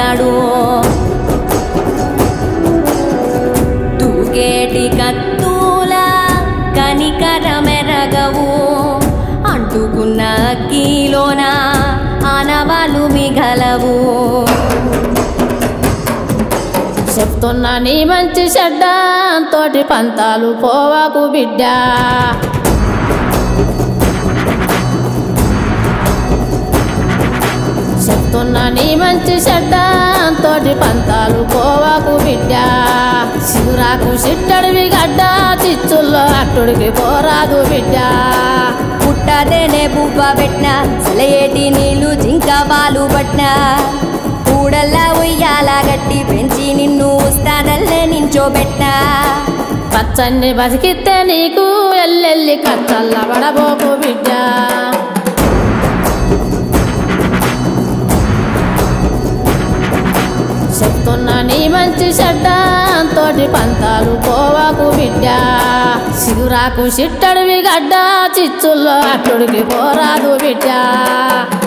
అన్నాడు తూగేటి కత్తుల కనికరమెరగవు అంటుకున్న అగ్గిలోన ఆనవాలు మిగలవు చెప్తున్నా నీ మంచి చెడ్డ తోటి పంతాలు పోవాకు బిడ్డ చెప్తున్నా నీ మంచి చెడ్డ తోటి పంతాలు పోవాకు బిడ్డ శివురాకు సిట్టడివి గడ్డ చిచ్చుల్లో అట్టుడికి పోరాదు బిడ్డ పుట్టదేనే బువ్వ పెట్టిన సెలయేటి నీళ్లు జింక బాలు పట్టిన కూడల్లా ఉయ్యాల గట్టి పెంచి నిన్ను ఉస్తాదల్లే నించోబెట్టినా పచ్చన్ని బతికితే నీకు ఎల్లెల్లి కచ్చల్ల పడబోకు బిడ్డ చెప్తున్నా నీ మంచి చెడ్డ తోటి పంతాలు పోవాకు బిడ్డ సిగురాకు సిట్టడివి గడ్డ చిచ్చుల్లో అట్టుడికి పోరాదు బిడ్డ